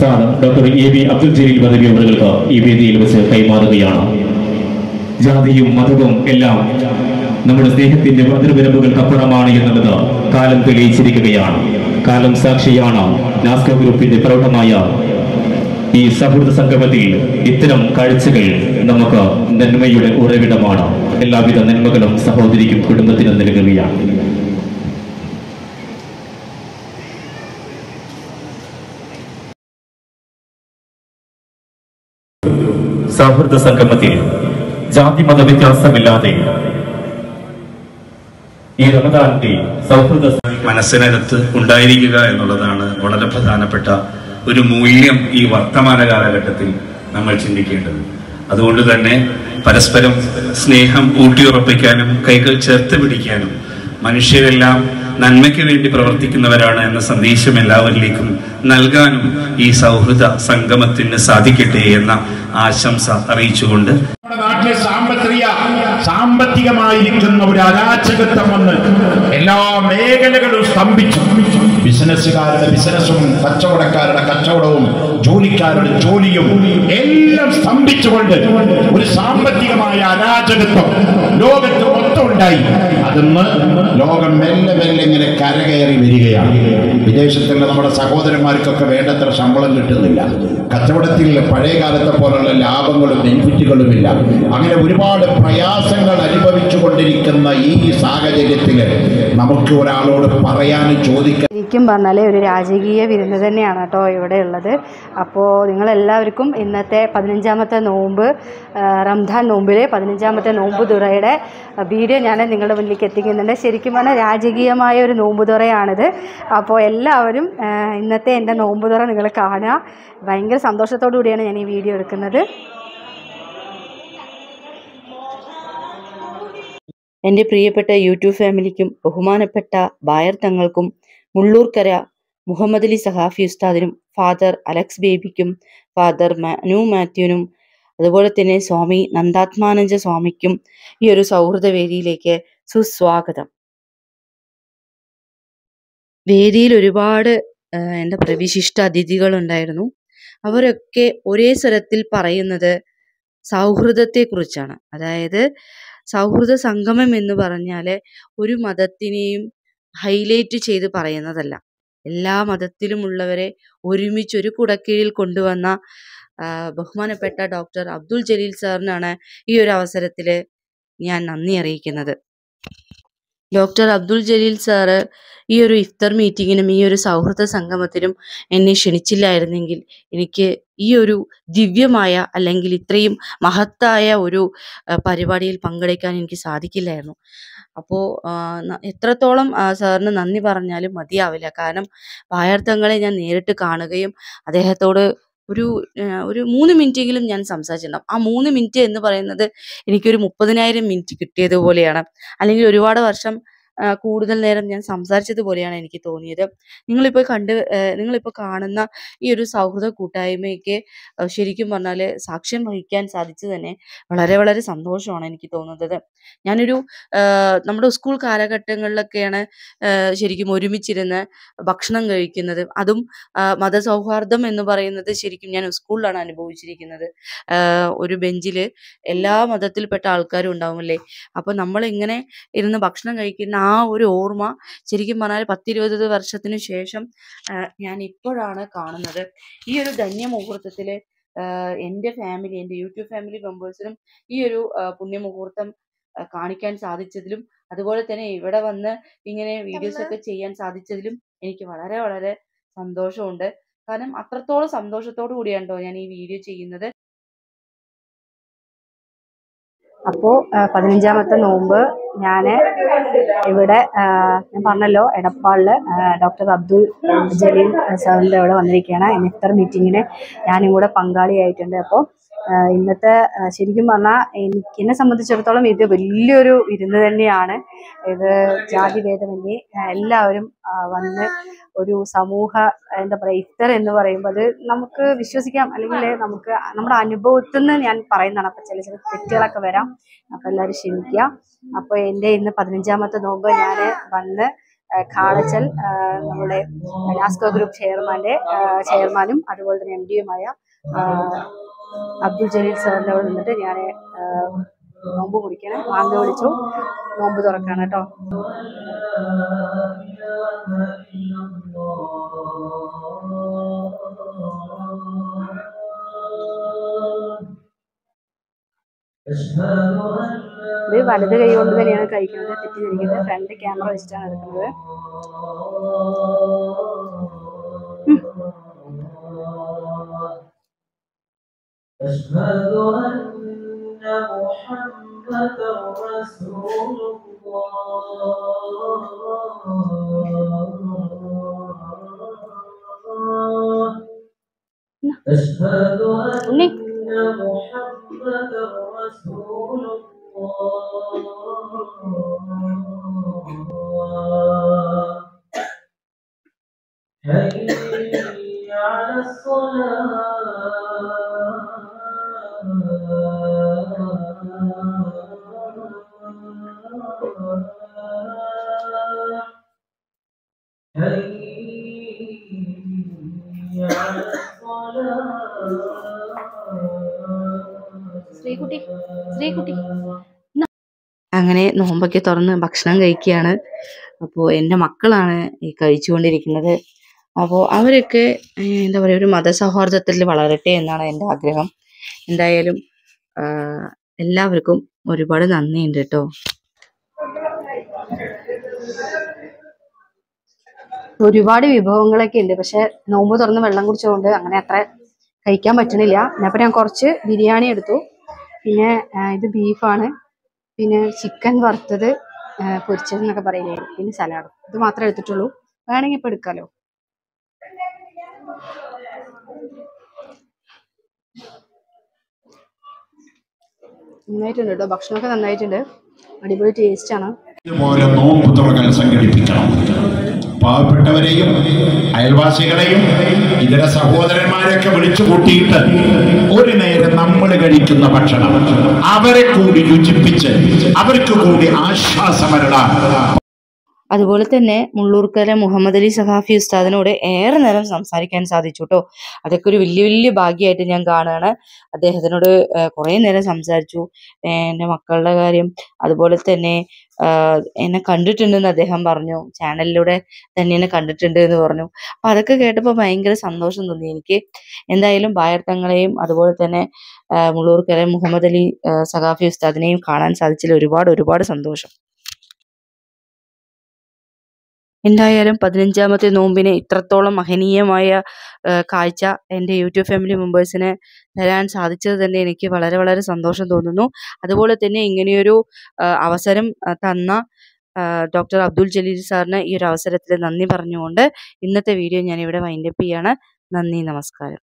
സ്ഥാനം doctor A B Abdul Jaleel പദവി അവർക്ക് ഈ വേദിയിൽ വെച്ച് കൈമാറുകയാണ് ജാതിയും മതവും എല്ലാം നമ്മുടെ സ്നേഹത്തിന്റെ അതിർവിരമ്പുകൾക്കപ്പുറമാണ് എന്നുള്ളത് കാലം തെളിയിച്ചിരിക്കുകയാണ് കാലം സാക്ഷിയാണ് നാസ്കോ ഗ്രൂപ്പിന്റെ പ്രൗഢമായ ഈ സൗഹൃദ സംഗമത്തിൽ ഇത്തരം കാഴ്ചകൾ നമുക്ക് നന്മയുടെ ഉറവിടമാണ് എല്ലാവിധ നന്മകളും സഹോദരിക്കും കുടുംബത്തിനും നൽകുകയാണ് സൗഹൃദ സംഗമത്തിൽ ജാതി മത വ്യത്യാസമില്ലാതെ ഈ റമദാന്റെ സൗഹൃദ മനസ്സിനകത്ത് ഉണ്ടായിരിക്കുക എന്നുള്ളതാണ് വളരെ പ്രധാനപ്പെട്ട ഒരു മൂല്യം ഈ വർത്തമാന കാലഘട്ടത്തിൽ നമ്മൾ ചിന്തിക്കേണ്ടത് അതുകൊണ്ട് തന്നെ പരസ്പരം സ്നേഹം ഊട്ടിയുറപ്പിക്കാനും കൈകൾ ചേർത്ത് പിടിക്കാനും മനുഷ്യരെല്ലാം നന്മയ്ക്ക് വേണ്ടി പ്രവർത്തിക്കുന്നവരാണ് എന്ന സന്ദേശം എല്ലാവരിലേക്കും നൽകാനും ഈ സൗഹൃദ സംഗമത്തിന് സാധിക്കട്ടെ എന്ന ആശംസ അറിയിച്ചുകൊണ്ട് നമ്മുടെ നാട്ടിലെ സാമ്പത്തിക സാമ്പത്തികമായിരിക്കുന്ന ഒരു അരാജകത്വം വന്ന് എല്ലാ മേഖലകളും സ്തംഭിച്ചു ബിസിനസ്സുകാരുടെ ബിസിനസ്സും കച്ചവടക്കാരുടെ കച്ചവടവും ജോലിക്കാരുടെ ജോലിയും എല്ലാം സ്തംഭിച്ചുകൊണ്ട് ഒരു സാമ്പത്തികമായ അരാജകത്വം ലോകത്ത് മൊത്തം ഉണ്ടായി അതിന്ന് ലോകം മെല്ലെ മെല്ലെ ഇങ്ങനെ കരകയറി വരികയാണ് വിദേശത്തുള്ള നമ്മുടെ സഹോദരന്മാർക്കൊക്കെ വേണ്ടത്ര ശമ്പളം കിട്ടുന്നില്ല കച്ചവടത്തിൽ പഴയ കാലത്തെ പോലുള്ള ലാഭങ്ങളും ബെനിഫിറ്റുകളും ഇല്ല അങ്ങനെ ഒരുപാട് പ്രയാസങ്ങൾ അനുഭവിച്ചു കൊണ്ടിരിക്കുന്ന ഈ സാഹചര്യത്തിൽ നമുക്ക് ഒരാളോട് പറയാനും ചോദിക്കാൻ ശരിക്കും പറഞ്ഞാൽ ഒരു രാജകീയ വിരുന്ന് തന്നെയാണ് കേട്ടോ ഇവിടെ ഉള്ളത് അപ്പോൾ നിങ്ങളെല്ലാവർക്കും ഇന്നത്തെ പതിനഞ്ചാമത്തെ നോമ്പ് ആ, റംദാൻ നോമ്പിലെ പതിനഞ്ചാമത്തെ നോമ്പ് തുറയുടെ വീഡിയോ ഞാൻ നിങ്ങളുടെ മുന്നിലേക്ക് എത്തിക്കുന്നുണ്ട് ശരിക്കും പറഞ്ഞാൽ രാജകീയമായ ഒരു നോമ്പ് തുറയാണിത് അപ്പോൾ എല്ലാവരും ആ, ഇന്നത്തെ എൻ്റെ നോമ്പ് തുറ നിങ്ങൾ കാണുക ഭയങ്കര സന്തോഷത്തോടു കൂടിയാണ് ഞാൻ ഈ വീഡിയോ എടുക്കുന്നത് എൻ്റെ പ്രിയപ്പെട്ട യൂട്യൂബ് ഫാമിലിക്കും ബഹുമാനപ്പെട്ട ബായർ തങ്ങൾക്കും മുള്ളൂർക്കര മുഹമ്മദ് അലി സഹാഫി ഉസ്താദിനും ഫാദർ അലക്സ് ബേബിക്കും ഫാദർ മനു മാത്യുവിനും അതുപോലെ തന്നെ സ്വാമി നന്ദാത്മാനന്ദ സ്വാമിക്കും ഈ ഒരു സൗഹൃദ വേദിയിലേക്ക് സുസ്വാഗതം വേദിയിൽ ഒരുപാട് ആ, എൻ്റെ പ്രവിശിഷ്ട അതിഥികളുണ്ടായിരുന്നു അവരൊക്കെ ഒരേ സ്വരത്തിൽ പറയുന്നത് സൗഹൃദത്തെക്കുറിച്ചാണ് അതായത് സൗഹൃദ സംഗമം എന്ന് പറഞ്ഞാൽ ഒരു മതത്തിനെയും ഹൈലൈറ്റ് ചെയ്ത് പറയുന്നതല്ല എല്ലാ മതത്തിലുമുള്ളവരെ ഒരുമിച്ച് ഒരു കുടക്കീഴിൽ കൊണ്ടുവന്ന ആ, ബഹുമാനപ്പെട്ട ഡോക്ടർ അബ്ദുൽ ജലീൽ സാറിനാണ് ഈ ഒരു അവസരത്തിൽ ഞാൻ നന്ദി അറിയിക്കുന്നത് ഡോക്ടർ അബ്ദുൽ ജലീൽ സാറ് ഈ ഒരു ഇഫ്തർ മീറ്റിങ്ങിനും ഈ ഒരു സൗഹൃദ സംഗമത്തിനും എന്നെ ക്ഷണിച്ചില്ലായിരുന്നെങ്കിൽ എനിക്ക് ഈ ഒരു ദിവ്യമായ അല്ലെങ്കിൽ ഇത്രയും മഹത്തായ ഒരു ആ, പരിപാടിയിൽ പങ്കെടുക്കാൻ എനിക്ക് സാധിക്കില്ലായിരുന്നു അപ്പോൾ എത്രത്തോളം ആ, സാറിന് നന്ദി പറഞ്ഞാലും മതിയാവില്ല കാരണം പായർത്തങ്ങളെ ഞാൻ നേരിട്ട് കാണുകയും അദ്ദേഹത്തോട് ഒരു ആ, ഒരു മൂന്ന് മിനിറ്റെങ്കിലും ഞാൻ സംസാരിച്ചിട്ടുണ്ടാവും ആ മൂന്ന് മിനിറ്റ് എന്ന് പറയുന്നത് എനിക്കൊരു മുപ്പതിനായിരം മിനിറ്റ് കിട്ടിയതുപോലെയാണ് അല്ലെങ്കിൽ ഒരുപാട് വർഷം ആ, കൂടുതൽ നേരം ഞാൻ സംസാരിച്ചതുപോലെയാണ് എനിക്ക് തോന്നിയത് നിങ്ങളിപ്പോൾ കണ്ട് ആ, നിങ്ങളിപ്പോൾ കാണുന്ന ഈ ഒരു സൗഹൃദ കൂട്ടായ്മയ്ക്ക് ആ, ശരിക്കും പറഞ്ഞാൽ സാക്ഷ്യം വഹിക്കാൻ സാധിച്ചു തന്നെ വളരെ വളരെ സന്തോഷമാണ് എനിക്ക് തോന്നുന്നത് ഞാനൊരു ആ, നമ്മുടെ സ്കൂൾ കാലഘട്ടങ്ങളിലൊക്കെയാണ് ആ, ശരിക്കും ഒരുമിച്ചിരുന്ന് ഭക്ഷണം കഴിക്കുന്നത് അതും ആ, മതസൗഹാർദ്ദം എന്ന് പറയുന്നത് ശരിക്കും ഞാൻ സ്കൂളിലാണ് അനുഭവിച്ചിരിക്കുന്നത് ആ, ഒരു ബെഞ്ചിൽ എല്ലാ മതത്തിൽപ്പെട്ട ആൾക്കാരും ഉണ്ടാവുമല്ലേ അപ്പോൾ നമ്മൾ ഇങ്ങനെ ഇരുന്ന് ഭക്ഷണം കഴിക്കുന്ന ആ ഒരു ഓർമ്മ ശരിക്കും പറഞ്ഞാൽ പത്തിരുപത് വർഷത്തിന് ശേഷം ആ, ഞാൻ ഇപ്പോഴാണ് കാണുന്നത് ഈ ഒരു ധന്യ മുഹൂർത്തത്തിൽ എൻ്റെ ഫാമിലി എൻ്റെ യൂട്യൂബ് ഫാമിലി മെമ്പേഴ്സിനും ഈ ഒരു ആ, പുണ്യമുഹൂർത്തം ആ, കാണിക്കാൻ സാധിച്ചതിലും അതുപോലെ തന്നെ ഇവിടെ വന്ന് ഇങ്ങനെ വീഡിയോസ് ഒക്കെ ചെയ്യാൻ സാധിച്ചതിലും എനിക്ക് വളരെ വളരെ സന്തോഷമുണ്ട് കാരണം അത്രത്തോളം സന്തോഷത്തോടു കൂടിയാണ് ട്ടോ ഞാൻ ഈ വീഡിയോ ചെയ്യുന്നത് അപ്പോൾ പതിനഞ്ചാമത്തെ നോമ്പ് ഞാൻ ഇവിടെ ആ, ഞാൻ പറഞ്ഞല്ലോ എടപ്പാളില് ഡോക്ടർ അബ്ദുൽ ജലീൽ സാറിൻ്റെ അവിടെ വന്നിരിക്കുകയാണ് ഇഫ്തർ മീറ്റിങ്ങിന് ഞാനും കൂടെ പങ്കാളിയായിട്ടുണ്ട് അപ്പോൾ ഇന്നത്തെ ആ, ശരിക്കും പറഞ്ഞാൽ എനിക്ക് എന്നെ സംബന്ധിച്ചിടത്തോളം ഇത് വലിയൊരു വിരുന്ന് തന്നെയാണ് ഇത് ജാതി ഭേദമന്യേ ആ, എല്ലാവരും ആ, വന്ന് ഒരു സമൂഹ എന്താ പറയുക ഇഫ്തർ എന്ന് പറയുമ്പോൾ അത് നമുക്ക് വിശ്വസിക്കാം അല്ലെങ്കിൽ നമുക്ക് നമ്മുടെ അനുഭവത്തിൽ നിന്ന് ഞാൻ പറയുന്നതാണ് അപ്പം ചില ചില തെറ്റുകളൊക്കെ വരാം അപ്പം എല്ലാവരും ക്ഷമിക്കുക അപ്പോൾ എൻ്റെ ഇന്ന് പതിനഞ്ചാമത്തെ നോമ്പ് ഞാൻ വന്ന് കാളച്ചൽ ആ, നമ്മുടെ നാസ്കോ ഗ്രൂപ്പ് ചെയർമാന്റെ ആ, ചെയർമാനും അതുപോലെ തന്നെ എം ഡിയുമായ അബ്ദുൽ ജലീൽ സാറിൻ്റെ അവിടെ നിന്നിട്ട് ഞാൻ നോമ്പ് കുടിക്കണം വാങ്ങി വിളിച്ചു നോമ്പ് തുറക്കാണ് കേട്ടോ ഇത് വലത് കൈ കൊണ്ട് തന്നെയാണ് കഴിക്കുന്നത് തെറ്റിദ്ധരിക്കുന്നത് ഫ്രണ്ട് ക്യാമറ വെച്ചിട്ടാണ് എടുക്കുന്നത് أشهد أن محمدا رسول الله أشهد ഉണ്ണി أن محمدا رسول الله حي على الصلاة حي على ശ്രീകുട്ടി ശ്രീകുട്ടി അങ്ങനെ നോമ്പൊക്കെ തുറന്ന് ഭക്ഷണം കഴിക്കുകയാണ് അപ്പോൾ എൻ്റെ മക്കളാണ് ഈ കഴിച്ചുകൊണ്ടിരിക്കുന്നത് അപ്പോൾ അവരൊക്കെ ഏഹ്, എന്താ പറയുക ഒരു മതസൗഹാർദ്ദത്തിൽ വളരട്ടെ എന്നാണ് എൻ്റെ ആഗ്രഹം എന്തായാലും ആഹ്, എല്ലാവർക്കും ഒരുപാട് നന്ദിയുണ്ട് കേട്ടോ ഒരുപാട് വിഭവങ്ങളൊക്കെ ഉണ്ട് പക്ഷെ നോമ്പ് തുറന്ന് വെള്ളം കുടിച്ചതുകൊണ്ട് അങ്ങനെ അത്ര കഴിക്കാൻ പറ്റണില്ല അപ്പോൾ ഞാൻ കുറച്ച് ബിരിയാണി എടുത്തു പിന്നെ ആ, ഇത് ബീഫാണ് പിന്നെ ചിക്കൻ വറുത്തത് ആ, പൊരിച്ചത് എന്നൊക്കെ പറയില്ലേ പിന്നെ സലാഡ് ഇത് മാത്രമേ എടുത്തിട്ടുള്ളൂ വേണമെങ്കിൽ ഇപ്പൊ എടുക്കാലോ നന്നായിട്ടുണ്ട് കേട്ടോ ഭക്ഷണമൊക്കെ നന്നായിട്ടുണ്ട് അടിപൊളി ടേസ്റ്റ് ആണ് ഇതുപോലെ നോമ്പ് തുറക്കാൻ സംഘടിപ്പിക്കണം പാവപ്പെട്ടവരെയും അയൽവാസികളെയും ഇതര സഹോദരന്മാരെയൊക്കെ വിളിച്ചു കൂട്ടിയിട്ട് ഒരു നേരം നമ്മൾ കഴിക്കുന്ന ഭക്ഷണം അവരെ കൂടി രുചിപ്പിച്ച് അവർക്ക് കൂടി ആശ്വാസമരടാൻ അതുപോലെ തന്നെ മുള്ളൂർക്കര മുഹമ്മദ് അലി സഹാഫി ഉസ്താദിനോട് ഏറെ നേരം സംസാരിക്കാൻ സാധിച്ചു കേട്ടോ അതൊക്കെ ഒരു വലിയ വലിയ ഭാഗ്യമായിട്ട് ഞാൻ കാണുകയാണ് അദ്ദേഹത്തിനോട് ഏഹ്, കുറേ നേരം സംസാരിച്ചു ഏഹ്, എൻ്റെ മക്കളുടെ കാര്യം അതുപോലെ തന്നെ ആഹ്, എന്നെ കണ്ടിട്ടുണ്ടെന്ന് അദ്ദേഹം പറഞ്ഞു ചാനലിലൂടെ തന്നെ എന്നെ കണ്ടിട്ടുണ്ട് എന്ന് പറഞ്ഞു അപ്പൊ അതൊക്കെ കേട്ടപ്പോൾ ഭയങ്കര സന്തോഷം തോന്നി എനിക്ക് എന്തായാലും ബായർത്തങ്ങളെയും അതുപോലെ തന്നെ ആഹ്, മുള്ളൂർക്കര മുഹമ്മദ് അലി ആഹ്, സഖാഫി ഉസ്താദിനെയും കാണാൻ സാധിച്ചതിൽ ഒരുപാട് ഒരുപാട് സന്തോഷം എന്തായാലും പതിനഞ്ചാമത്തെ നോമ്പിന് ഇത്രത്തോളം മഹനീയമായ ആ, കാഴ്ച എൻ്റെ യൂട്യൂബ് ഫാമിലി മെമ്പേഴ്സിന് തരാൻ സാധിച്ചത് തന്നെ എനിക്ക് വളരെ വളരെ സന്തോഷം തോന്നുന്നു അതുപോലെ തന്നെ ഇങ്ങനെയൊരു ആ, അവസരം ആ, തന്ന ആ, ഡോക്ടർ അബ്ദുൽ ജലീൽ സാറിന് ഈ ഒരു അവസരത്തിൽ നന്ദി പറഞ്ഞുകൊണ്ട് ഇന്നത്തെ വീഡിയോ ഞാൻ ഇവിടെ വൈൻഡപ്പ് ചെയ്യാണ് നന്ദി നമസ്കാരം